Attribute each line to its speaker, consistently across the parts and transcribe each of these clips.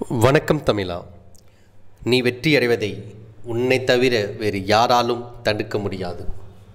Speaker 1: வணக்கம் தமிழா நீ வெற்றி அடைவதை உன்னை தவிர வேறு யாராலும் தடுக்க முடியாது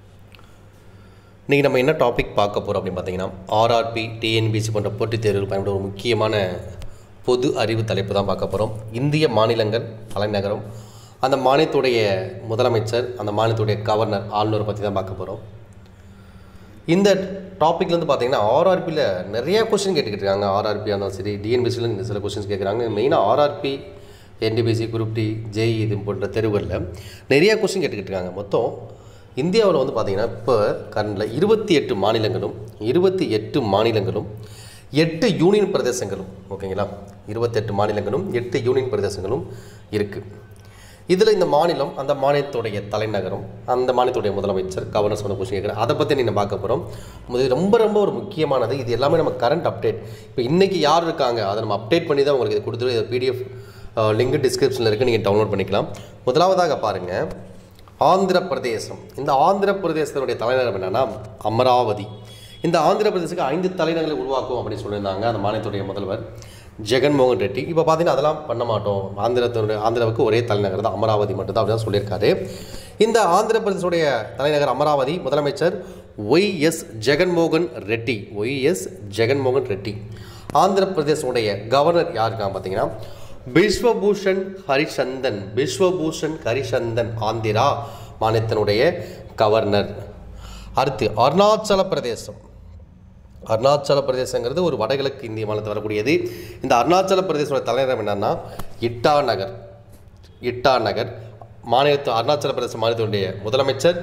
Speaker 1: இன்றைக்கி நம்ம என்ன டாபிக் பார்க்க போகிறோம் அப்படின்னு பார்த்தீங்கன்னா ஆர்ஆர்பி டிஎன்பிசி போன்ற போட்டித் தேர்வுகள் பயன்பட ஒரு முக்கியமான பொது அறிவு தலைப்பு தான் பார்க்க போகிறோம் இந்திய மாநிலங்கள் தலைநகரம் அந்த மாநிலத்துடைய முதலமைச்சர் அந்த மாநிலத்துடைய கவர்னர் ஆளுநர் பற்றி தான் பார்க்க போகிறோம் இந்த டாப்பிக்ல வந்து பார்த்தீங்கன்னா ஆர்ஆர்பியில் நிறைய கொஸ்டின் கேட்டுக்கிட்டு இருக்காங்க ஆர்ஆர்பி இருந்தாலும் சரி டிஎன்பிசியில் இந்த சில கொஸ்டின்ஸ் கேட்குறாங்க மெயினாக RRB NTPC group D JE இது போன்ற தெருவுகளில் நிறைய கொஸ்டின் கேட்டுக்கிட்டு இருக்காங்க மொத்தம் இந்தியாவில் வந்து பார்த்தீங்கன்னா இப்போ கரண்டில் இருபத்தி எட்டு மாநிலங்களும் இருபத்தி எட்டு மாநிலங்களும் எட்டு யூனியன் பிரதேசங்களும் ஓகேங்களா இருபத்தெட்டு மாநிலங்களும் எட்டு யூனியன் பிரதேசங்களும் இருக்குது இதில் இந்த மாநிலம் அந்த மாநிலத்துடைய தலைநகரம் அந்த மாநிலத்துடைய முதலமைச்சர் கவர்னர் சொன்ன கொஸ்டின் கேட்குறேன் அதை பற்றி நீங்கள் பார்க்க போகிறோம் இது ரொம்ப ரொம்ப ஒரு முக்கியமானது இது எல்லாமே நம்ம கரண்ட் அப்டேட் இப்போ இன்றைக்கி யார் இருக்காங்க அதை நம்ம அப்டேட் பண்ணி தான் உங்களுக்கு இது கொடுத்துரு இது பிடிஎஃப் லிங்க் டிஸ்கிரிப்ஷனில் இருக்குது நீங்கள் டவுன்லோட் பண்ணிக்கலாம் முதலாவதாக பாருங்கள் ஆந்திர பிரதேசம் இந்த ஆந்திர பிரதேசத்தினுடைய தலைநகரம் என்னென்னா அமராவதி இந்த ஆந்திர பிரதேசத்துக்கு ஐந்து தலைநகரை உருவாக்கும் அப்படின்னு சொல்லியிருந்தாங்க அந்த மாநிலத்துடைய முதல்வர் ஜெகன்மோகன் ரெட்டி இப்போ பார்த்தீங்கன்னா அதெல்லாம் பண்ண மாட்டோம் ஆந்திரத்தினுடைய ஆந்திராவுக்கு ஒரே தலைநகர் தான் அமராவதி மட்டும்தான் அப்படின்னு சொல்லியிருக்காரு இந்த ஆந்திர பிரதேசனுடைய தலைநகர் அமராவதி முதலமைச்சர் Y S Jaganmohan Reddy Y S Jaganmohan Reddy Andhra பிரதேசனுடைய கவர்னர் யாருக்காங்க பார்த்தீங்கன்னா பிஸ்வபூஷன் ஹரிசந்தன் பிஸ்வபூஷன் ஹரிசந்தன் ஆந்திரா மாநிலத்தினுடைய கவர்னர் அடுத்து அருணாச்சல பிரதேசம் அருணாச்சல பிரதேசங்கிறது ஒரு வடகிழக்கு இந்திய மாநிலத்தில் வரக்கூடியது இந்த அருணாச்சல பிரதேசோட தலைநகரம் என்னன்னா இட்டா நகர் இட்டா நகர் மாநிலத்து அருணாச்சல பிரதேச மாநிலத்தினுடைய முதலமைச்சர்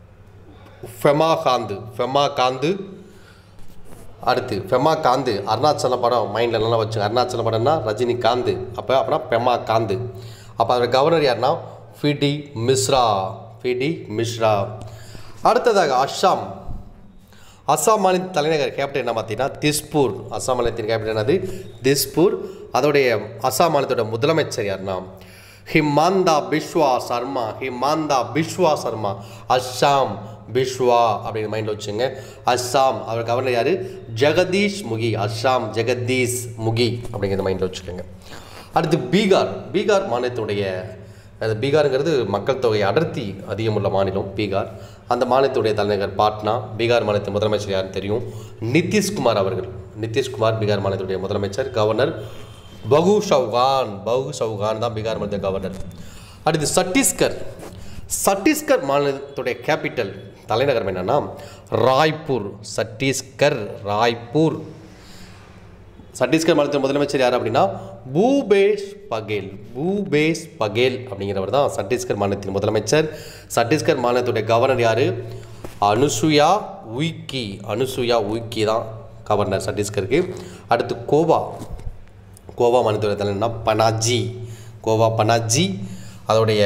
Speaker 1: ஃபெமா காந்து ஃபெமா காந்து அடுத்து ஃபெமா காந்து அருணாச்சல படம் மைண்டில் நல்லா வச்சு அருணாச்சல படம்னா ரஜினி காந்து அப்போ அப்படின்னா பெமா காந்து அப்போ அதோட கவர்னர் யாருன்னா ஃபிடி மிஸ்ரா ஃபிடி மிஸ்ரா அடுத்ததாக அஸ்ஸாம் அஸ்ஸாம் மாநில தலைநகர் கேபிட்டல் என்ன பார்த்தீங்கன்னா திஸ்பூர் அஸ்ஸாம் மாநிலத்தின் கேபிட்டல் என்னது திஸ்பூர் அதோடைய அஸ்ஸாம் மாநிலத்தோட முதலமைச்சர் யாருன்னா ஹிமாந்தா பிஸ்வா சர்மா ஹிமாந்தா பிஸ்வா சர்மா அஸ்ஸாம் பிஸ்வா அப்படின்னு மைண்டில் வச்சுங்க அஸ்ஸாம் அவர் கவர்னர் யார் ஜெகதீஷ் முகி அஸ்ஸாம் ஜெகதீஷ் முகி அப்படிங்கிறத மைண்டில் வச்சுக்கோங்க அடுத்து பீகார் பீகார் மாநிலத்துடைய அது பீகாருங்கிறது மக்கள் தொகை அடர்த்தி அதிகமுள்ள மாநிலம் பீகார் அந்த மாநிலத்துடைய தலைநகர் பாட்னா பீகார் மாநிலத்தின் முதலமைச்சர் யாருன்னு தெரியும் நிதிஷ்குமார் அவர்கள் நிதிஷ்குமார் பீகார் மாநிலத்துடைய முதலமைச்சர் கவர்னர் பகு சௌகான் பகு சௌகான் தான் பீகார் மாநில கவர்னர் அடுத்து சத்தீஸ்கர் சத்தீஸ்கர் மாநிலத்துடைய கேபிட்டல் தலைநகரம் என்னன்னா ராய்ப்பூர் சத்தீஸ்கர் ராய்ப்பூர் சத்தீஸ்கர் மாநிலத்தின் முதலமைச்சர் யார் அப்படின்னா பூபேஷ் பகேல் பூபேஷ் பகேல் அப்படிங்கிறவர் தான் சத்தீஸ்கர் மாநிலத்தின் முதலமைச்சர் சத்தீஸ்கர் மாநிலத்துடைய கவர்னர் யார் அனுசுயா உய்கி அனுசுயா உய்கி தான் கவர்னர் சத்தீஸ்கருக்கு அடுத்து கோவா கோவா மாநிலத்துடைய தலைவர்னா பனாஜி கோவா பனாஜி அதோடைய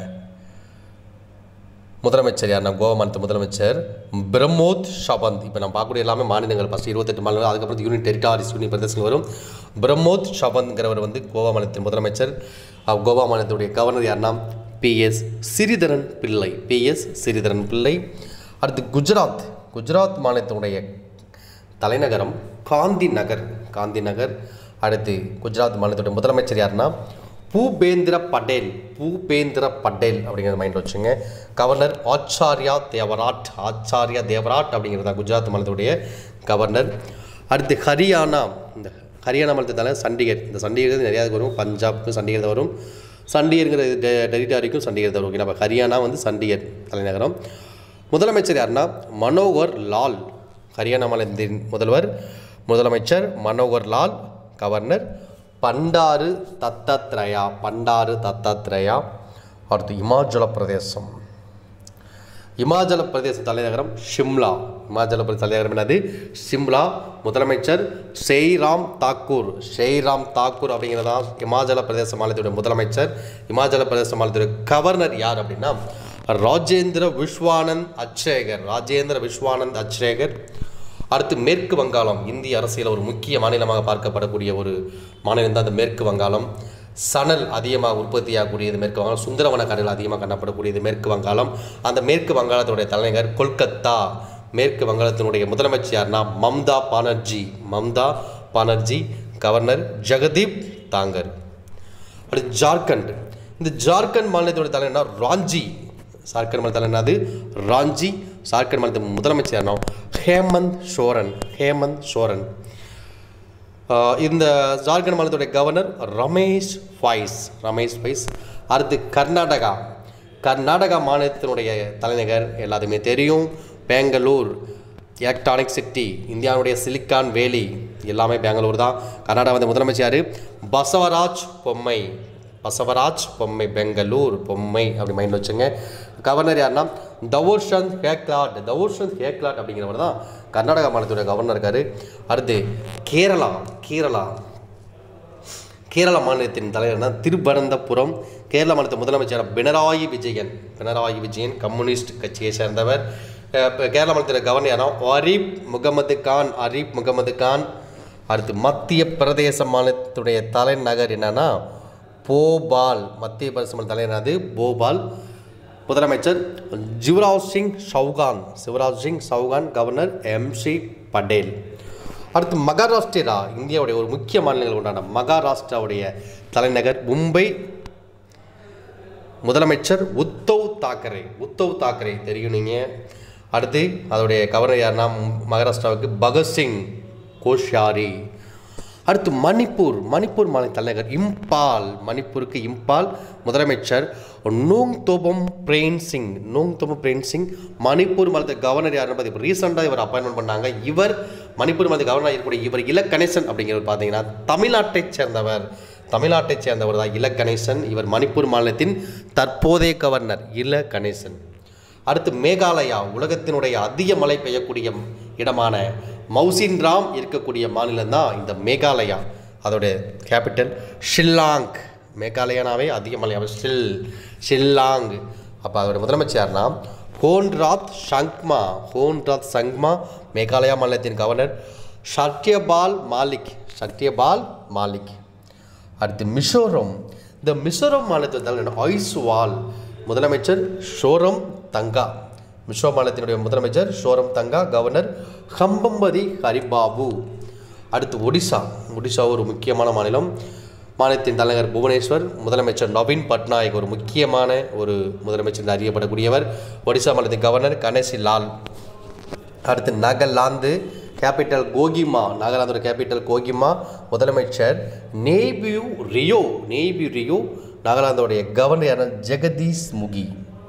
Speaker 1: முதலமைச்சர் யாருன்னா கோவா மாநில முதலமைச்சர் பிரம்மோத் ஷபந்த் இப்போ நம்ம பார்க்கக்கூடிய எல்லாமே மாநிலங்கள் ஃபஸ்ட் இருபத்தெட்டு மாநிலங்கள் அதுக்கப்புறம் யூனியன் டெரிட்டாரிஸ் யூனியன் பிரதேசங்கள் வரும் பிரம்மோத் ஷபந்த்ங்கிறவர் வந்து கோவா மாநிலத்தின் முதலமைச்சர் அஹ் கோவா மாநிலத்துடைய கவர்னர் யாருன்னா பிஎஸ் சிறிதரன் பிள்ளை பிஎஸ் சிறிதரன் பிள்ளை அடுத்து குஜராத் குஜராத் மாநிலத்தினுடைய தலைநகரம் காந்தி நகர் காந்தி நகர் அடுத்து குஜராத் மாநிலத்துடைய முதலமைச்சர் யாருன்னா பூபேந்திர பட்டேல் பூபேந்திர பட்டேல் அப்படிங்கிறத மைண்டில் வச்சுங்க கவர்னர் ஆச்சாரியா தேவராட் ஆச்சாரியா தேவராட் அப்படிங்கிறது தான் குஜராத் மாநிலத்துடைய கவர்னர் அடுத்து ஹரியானா இந்த ஹரியானா மாநிலத்தால சண்டிகர் இந்த சண்டிகர் நிறையா வரும் பஞ்சாப் சண்டிகர் தான் வரும் சண்டிகருங்கிற டெரிட்டாரிக்கும் சண்டிகர் தான் வரும் ஓகே நம்ம ஹரியானா வந்து சண்டிகர் தலைநகரம் முதலமைச்சர் யாருன்னா மனோகர் லால் ஹரியானா மாநிலத்தின் முதல்வர் முதலமைச்சர் மனோகர் லால் கவர்னர் பண்டாரு தத்தாத்ரயா பண்டாரு தத்தாத்ரயா அடுத்து இமாச்சல பிரதேசம் இமாச்சல பிரதேச தலைநகரம் ஷிம்லா இமாச்சல பிரதேச தலைநகரம் என்னது ஷிம்லா முதலமைச்சர் ஷெய்ராம் தாக்கூர் ஷெய்ராம் தாக்கூர் அப்படிங்கிறதா இமாச்சல பிரதேச மாநிலத்துடைய முதலமைச்சர் இமாச்சல பிரதேச மாநிலத்துடைய கவர்னர் யார் அப்படின்னா ராஜேந்திர விஸ்வானந்த் அச்ரேகர் ராஜேந்திர விஸ்வானந்த் அச்ரேகர் அடுத்து மேற்கு வங்காளம் இந்திய அரசியல் ஒரு முக்கிய மாநிலமாக பார்க்கப்படக்கூடிய ஒரு மாநிலம் தான் இந்த மேற்கு வங்காளம் சணல் அதிகமாக உற்பத்தியாகக்கூடியது மேற்கு வங்காளம் சுந்தரவன காடுகள் அதிகமாக காணப்படக்கூடியது மேற்கு வங்காளம் அந்த மேற்கு வங்காளத்துடைய தலைநகர் கொல்கத்தா மேற்கு வங்காளத்தினுடைய முதலமைச்சர் யாருன்னா மம்தா பானர்ஜி மம்தா பானர்ஜி கவர்னர் ஜெகதீப் தாங்கர் அடுத்து ஜார்க்கண்ட் இந்த ஜார்க்கண்ட் மாநிலத்தோட தலைவர் என்ன ராஞ்சி ஜார்க்கண்ட் மாநில தலைவர் என்னது ராஞ்சி ஜார்க்கண்ட் மாநிலத்தின் முதலமைச்சர் யாருன்னா ஹேமந்த் சோரன் ஹேமந்த் சோரன் ஆஹ் இந்த ஜார்க்கண்ட் மாநிலத்துடைய கவர்னர் ரமேஷ் ஃபைஸ் ரமேஷ் ஃபைஸ் அடுத்து கர்நாடகா கர்நாடகா மாநிலத்தினுடைய தலைநகர் எல்லாத்துக்குமே தெரியும் பெங்களூர் எலக்ட்ரானிக் சிட்டி இந்தியாவுடைய சிலிக்கான் வேலி எல்லாமே பெங்களூர் தான் கர்நாடகா வந்து முதலமைச்சர் யாரு பசவராஜ் பொம்மை பசவராஜ் பொம்மை பெங்களூர் பொம்மை அப்படி மைண்ட் வச்சுங்க கவர்னர் யாருன்னா தவோர்ஷந்த் ஹேக்லாட் தவோர்ஷந்த் ஹேக்லாட் அப்படிங்கிறவர் தான் கர்நாடகா மாநிலத்துடைய கவர்னர் இருக்காரு அடுத்து கேரளா கேரளா கேரள மாநிலத்தின் தலைவர்னா திருவனந்தபுரம் கேரள மாநிலத்தின் முதலமைச்சர் பினராயி விஜயன் பினராயி விஜயன் கம்யூனிஸ்ட் கட்சியை சேர்ந்தவர் அஹ் இப்ப கேரள மாநிலத்தில் கவர்னர் யாரா அரீப் முகமது கான் அரீப் முகமது கான் அடுத்து மத்திய பிரதேச மாநிலத்துடைய தலைநகர் என்னன்னா போபால் மத்திய பிரதேச மாநில தலைநகர் என்னது போபால் முதலமைச்சர் ஜிவராஜ் சிங் சௌகான் சிவராஜ் சிங் சௌகான் கவர்னர் எம்சி பட்டேல் அடுத்து மகாராஷ்டிரா இந்தியாவுடைய ஒரு முக்கிய மாநிலங்கள் உண்டான மகாராஷ்டிராவுடைய தலைநகர் மும்பை முதலமைச்சர் உத்தவ் தாக்கரே உத்தவ் தாக்கரே தெரியும் நீங்கள் அடுத்து அதோடைய கவர்னர் யாருன்னா ம்- மகாராஷ்டிராவுக்கு பகத்சிங் கோஷ்யாரி அடுத்து மணிப்பூர் மணிப்பூர் மாநில தலைநகர் இம்பால் மணிப்பூருக்கு இம்பால் முதலமைச்சர் நோங் தோபம் பிரேன் சிங் நோங் தோபம் பிரேன் சிங் மணிப்பூர் மாநிலத்தை கவர்னர் யாருன்னு பார்த்து இப்போ ரீசெண்டாக இவர் அப்பாயின்மெண்ட் பண்ணாங்க இவர் மணிப்பூர் மாநில கவர்னர் இருக்கக்கூடிய இவர் இலக்கணேசன் அப்படிங்கிறவர் பார்த்தீங்கன்னா தமிழ்நாட்டைச் சேர்ந்தவர் தமிழ்நாட்டைச் சேர்ந்தவர் தான் இல கணேசன் இவர் மணிப்பூர் மாநிலத்தின் தற்போதைய கவர்னர் இல கணேசன் அடுத்து மேகாலயா உலகத்தினுடைய அதிக மழை பெய்யக்கூடிய இடமான மௌசின்ராம் இருக்கக்கூடிய மாநிலம் தான் இந்த மேகாலயா அதோட கேபிட்டல் ஷில்லாங் மேகாலயானாவே அதிக மழை ஷில் ஷில்லாங் அப்போ அதோட முதலமைச்சர் யாருன்னா ஹோன்ராத் சங்மா ஹோன்ராத் சங்மா மேகாலயா மாநிலத்தின் கவர்னர் சத்யபால் மாலிக் சத்யபால் மாலிக் அடுத்து மிசோரம் இந்த மிசோரம் மாநிலத்தில் தலைவர் ஐஸ்வால் முதலமைச்சர் ஷோரம் தங்கா மிசோரம் மாநிலத்தினுடைய முதலமைச்சர் ஷோரம் தங்கா கவர்னர் ஹம்பம்பதி ஹரிபாபு அடுத்து ஒடிசா ஒடிசா ஒரு முக்கியமான மாநிலம் மாநிலத்தின் தலைநகர் புவனேஸ்வர் முதலமைச்சர் நவீன் பட்நாயக் ஒரு முக்கியமான ஒரு முதலமைச்சர் என்று அறியப்படக்கூடியவர் ஒடிசா மாநிலத்தின் கவர்னர் கணேசி லால் அடுத்து நாகாலாந்து கேபிட்டல் கோகிமா நாகாலாந்தோட கேபிட்டல் கோகிமா முதலமைச்சர் நேபியூ ரியோ நேபியூ ரியோ நாகாலாந்தோடைய கவர்னர் யாருன்னா ஜெகதீஷ் முகி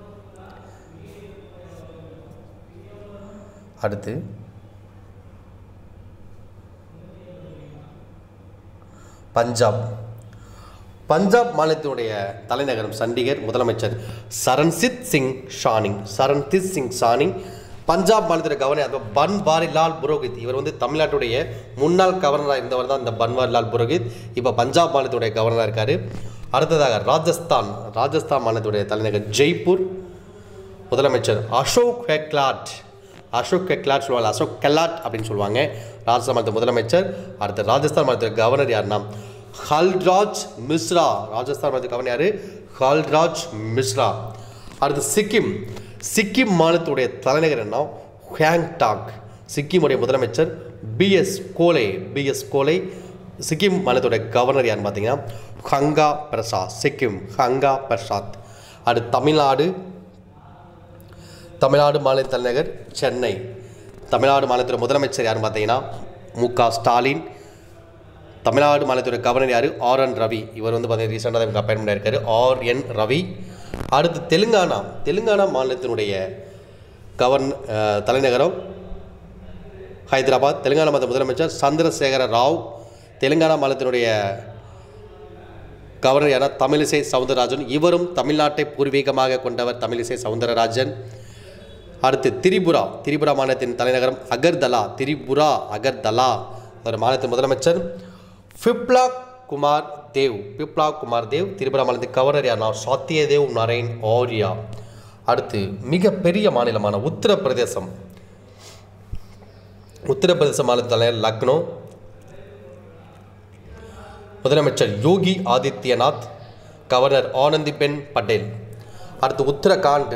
Speaker 1: அடுத்து பஞ்சாப் பஞ்சாப் மாநிலத்தினுடைய தலைநகரம் சண்டிகர் முதலமைச்சர் சரண்சித் சிங் ஷானிங் சரண்சித் சிங் ஷானிங் பஞ்சாப் மாநிலத்துடைய கவர்னர் அதாவது பன்வாரிலால் புரோஹித் இவர் வந்து தமிழ்நாட்டுடைய முன்னாள் கவர்னராக இருந்தவர் தான் இந்த பன்வாரிலால் புரோஹித் இப்போ பஞ்சாப் மாநிலத்துடைய கவர்னராக இருக்கார் அடுத்ததாக ராஜஸ்தான் ராஜஸ்தான் மாநிலத்துடைய தலைநகர் ஜெய்ப்பூர் முதலமைச்சர் அசோக் கெக்லாட் அசோக் கெக்லாட் சொல்லுவாங்க அசோக் கெலாட் அப்படின்னு சொல்லுவாங்க ராஜஸ்தான் மாநில முதலமைச்சர் அடுத்த ராஜஸ்தான் மாநிலத்தில் கவர்னர் யாருன்னா ஹல்ராஜ் மிஸ்ரா ராஜஸ்தான் மாநிலத்தில் கவர்னர் யாரு ஹல்ராஜ் மிஸ்ரா அடுத்து சிக்கிம் சிக்கிம் மாநிலத்துடைய தலைநகர் என்ன ஹேங்டாக் சிக்கிமுடைய முதலமைச்சர் பிஎஸ் கோலே பிஎஸ் கோலே சிக்கிம் மாநிலத்துடைய கவர்னர் யாருன்னு பார்த்தீங்கன்னா ஹங்கா பிரசாத் சிக்கிம் ஹங்கா பிரசாத் அடுத்து தமிழ்நாடு தமிழ்நாடு மாநில தலைநகர் சென்னை தமிழ்நாடு மாநிலத்தோட முதலமைச்சர் யாருன்னு பார்த்தீங்கன்னா மு க ஸ்டாலின் தமிழ்நாடு மாநிலத்தோட கவர்னர் யார் ஆர் என் ரவி இவர் வந்து பார்த்தீங்கன்னா ரீசெண்டாக இவங்க அப்பாயின்மெண்ட் இருக்காரு ஆர் என் ரவி அடுத்து தெலுங்கானா தெலுங்கானா மாநிலத்தினுடைய கவர்ன அஹ், தலைநகரம் ஹைதராபாத் தெலுங்கானா மாநில முதலமைச்சர் சந்திரசேகர ராவ் தெலுங்கானா மாநிலத்தினுடைய கவர்னர் யாரா தமிழிசை சவுந்தரராஜன் இவரும் தமிழ்நாட்டை பூர்வீகமாக கொண்டவர் தமிழிசை சவுந்தரராஜன் அடுத்து திரிபுரா திரிபுரா மாநிலத்தின் தலைநகரம் அகர்தலா திரிபுரா அகர்தலா ஒரு மாநிலத்தின் முதலமைச்சர் பிப்லா குமார் தேவ் பிப்லா குமார் தேவ் திரிபுரா மாநிலத்தின் கவர்னர் யார்னா சத்யதேவ் நரேன் ஆர்யா அடுத்து மிகப்பெரிய மாநிலமான உத்தரப்பிரதேசம் உத்தரப்பிரதேச மாநில தலைவர் லக்னோ முதலமைச்சர் யோகி ஆதித்யநாத் கவர்னர் ஆனந்திபென் பட்டேல் அடுத்து உத்தரகாண்ட்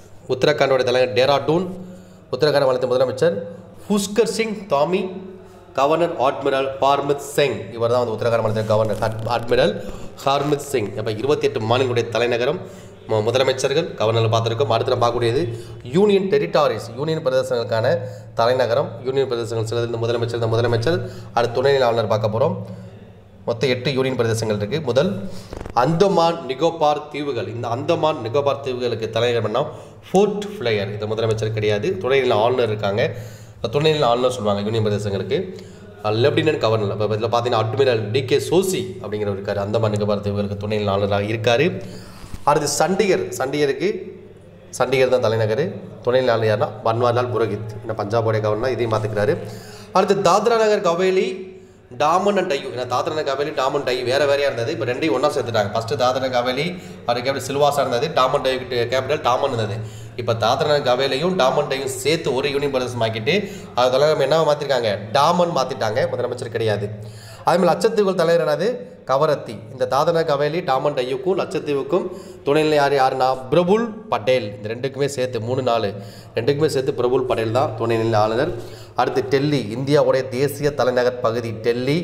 Speaker 1: உத்தரகாண்டோட தலைவர் டேராடூன் உத்தரகாண்ட் மாநிலத்தின் முதலமைச்சர் புஷ்கர் சிங் தாமி கவர்னர் ஆட்மிரல் ஹார்மித் சிங் இவர் தான் வந்து உத்தரகாண்ட் மாநிலத்தின் கவர்னர் ஹட்- அட்மிரல் ஹார்மித் சிங் அப்போ இருபத்தி எட்டு மாநிலங்களுடைய தலைநகரம் மு- முதலமைச்சர்கள் கவர்னர் பார்த்துருக்கோம் அடுத்து நம்ம பார்க்கக்கூடியது யூனியன் டெரிட்டாரிஸ் யூனியன் பிரதேசங்களுக்கான தலைநகரம் யூனியன் பிரதேசங்கள் சிலது இந்த முதலமைச்சர் இந்த முதலமைச்சர் அடுத்து துணைநிலை ஆளுநர் பார்க்க போகிறோம் மொத்தம் எட்டு யூனியன் பிரதேசங்கள் இருக்குது முதல் அந்தமான் நிகோபார் தீவுகள் இந்த அந்தமான் நிகோபார் தீவுகளுக்கு தலைநகர் பண்ணால் ஃபோர்ட் ஃப்ளையர் இந்த முதலமைச்சர் கிடையாது துணைநிலை ஆளுநர் இருக்காங்க துணைநிலை ஆளுநர் சொல்லுவாங்க யூனியன் பிரதேசங்களுக்கு லெப்டினன்ட் கவர்னர் இப்போ இதில் பார்த்தீங்கன்னா அட்மிரல் டி கே சோசி அப்படிங்கிறவர் இருக்கார் அந்தமான் நிகோபார் தீவுகளுக்கு துணைநிலை ஆளுநராக இருக்கார் அடுத்து சண்டிகர் சண்டிகருக்கு சண்டிகர் தான் தலைநகர் துணைநிலை ஆளுநர் யாருன்னா பன்வாரிலால் புரோஹித் இந்த பஞ்சாபோடைய கவர்னர் இதையும் பார்த்துக்கிறாரு அடுத்து தாத்ரா நகர் கவேலி டாமன் அண்ட் டையூ ஏன்னா தாத்ரா நகர் கவேலி டாமன் டை வேற வேறையாக இருந்தது இப்போ ரெண்டையும் ஒன்றா சேர்த்துட்டாங்க ஃபஸ்ட்டு தாத்ரா நகர் கவேலி அது கேபிட்டல் சில்வாசா இருந்தது டாமன் டை கேபிட்டல் டாமன் இருந்தது இப்போ தாத்ரா நகர் கவேலியும் டாமன் டையும் சேர்த்து ஒரு யூனியன் பிரதேசம் ஆக்கிட்டு அது தலைவர் என்ன மாற்றிருக்காங்க டாமன் மாற்றிட்டாங்க முதலமைச்சர் கிடையாது அதேமாதிரி லட்சத்தீவுகள் தலைவர் என்னது கவரத்தி இந்த தாதன கவேலி டாமன் டையுக்கும் லட்சத்தீவுக்கும் துணைநிலை யார் யாருன்னா பிரபுல் பட்டேல் இந்த ரெண்டுக்குமே சேர்த்து மூணு நாலு ரெண்டுக்குமே சேர்த்து பிரபுல் பட்டேல் தான் துணைநிலை ஆளுநர் அடுத்து டெல்லி இந்தியாவுடைய தேசிய தலைநகர் பகுதி டெல்லி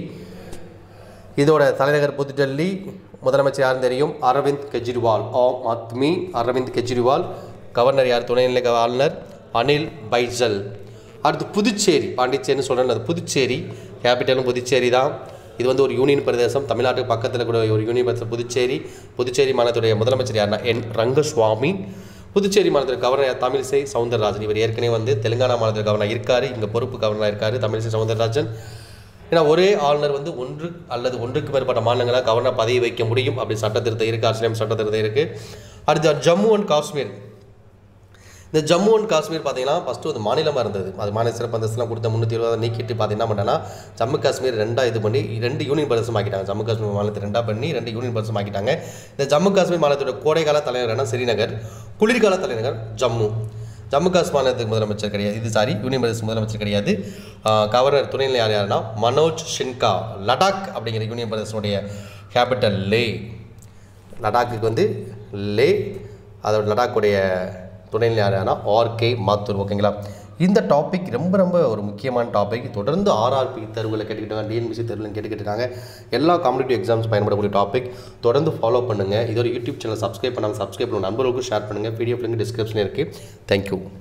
Speaker 1: இதோட தலைநகர் புது டெல்லி முதலமைச்சர் யாருன்னு தெரியும் அரவிந்த் கெஜ்ரிவால் ஆம் ஆத்மி அரவிந்த் கெஜ்ரிவால் கவர்னர் யார் துணைநிலை கவ- ஆளுநர் அனில் பைஜல் அடுத்து புதுச்சேரி பாண்டிச்சேரின்னு சொல்கிறேன் அது புதுச்சேரி கேபிட்டலும் புதுச்சேரி தான் இது வந்து ஒரு யூனியன் பிரதேசம் தமிழ்நாட்டுக்கு பக்கத்தில் கூட ஒரு யூனியன் பிரதேசம் புதுச்சேரி புதுச்சேரி மாநிலத்துடைய முதலமைச்சர் யாருன்னா என் ரங்கசுவாமி புதுச்சேரி மாநிலத்தில் கவர்னர் யார்? தமிழிசை சவுந்தரராஜன் இவர் ஏற்கனவே வந்து தெலுங்கானா மாநிலத்தில் கவர்னர் இருக்கார் இங்கே பொறுப்பு கவர்னராக இருக்கார் தமிழிசை சவுந்தரராஜன் ஏன்னா ஒரே ஆளுநர் வந்து ஒன்று அல்லது ஒன்றுக்கு மேற்பட்ட மாநிலங்களாக கவர்னர் பதவி வைக்க முடியும் அப்படி சட்ட திருத்தம் இருக்குது அரசியலமைப்பு சட்ட திருத்தம் இருக்குது அடுத்து ஜம்மு அண்ட் காஷ்மீர் இந்த ஜம்மு அண்ட் காஷ்மீர் பார்த்தீங்கன்னா ஃபஸ்ட்டு அது மாநிலமாக இருந்தது அது மாநில சிறப்பு அந்தஸ்துலாம் கொடுத்த முந்நூற்றி இருபதை நீக்கிட்டு பார்த்தீங்கன்னா என்ன பண்ணேன்னா ஜம்மு காஷ்மீர் ரெண்டாக இது பண்ணி ரெண்டு யூனியன் பிரதேசம் ஆக்கிட்டாங்க ஜம்மு காஷ்மீர் மாநிலத்தை ரெண்டாக பண்ணி ரெண்டு யூனியன் பிரதேசம் ஆக்கிட்டாங்க இந்த ஜம்மு காஷ்மீர் மாநிலத்தோட கோடைக்கால தலைநகரான ஸ்ரீநகர் குளிர்கால தலைநகர் ஜம்மு ஜம்மு காஷ்மீர் மாநிலத்துக்கு முதலமைச்சர் கிடையாது இது சாரி யூனியன் பிரதேச முதலமைச்சர் கிடையாது ஆஹ் கவர்னர் துணைநிலை யார் யாருன்னா மனோஜ் ஷின்கா லடாக் அப்படிங்கிற யூனியன் பிரதேசனுடைய கேபிட்டல் லே லடாக்குக்கு வந்து லே அதோட லடாக்குடைய துணைநிலை யாருன்னா ஆர்கே மாத்தூர் ஓகேங்களா இந்த டாபிக் ரொம்ப ரொம்ப ஒரு முக்கியமான டாபிக் தொடர்ந்து ஆர்ஆர்பி தேர்வுகளை கேட்டுக்கிட்டாங்க டிஎன்பிசி தேர்வுகள் கேட்டுக்கிட்டு இருக்காங்க எல்லா காம்படிட்டிவ் எக்ஸாம்ஸ் பயன்படக்கூடிய டாபிக் தொடர்ந்து ஃபாலோ பண்ணுங்கள் இது ஒரு யூடியூப் சேனல் சப்ஸ்கிரைப் பண்ணாமல் சப்ஸ்கிரைப் பண்ணுங்கள் நண்பர்களுக்கும் ஷேர் பண்ணுங்கள் பிடிஎஃப் லிங்க் டிஸ்கிரிப்ஷனில் இருக்குது தேங்க்யூ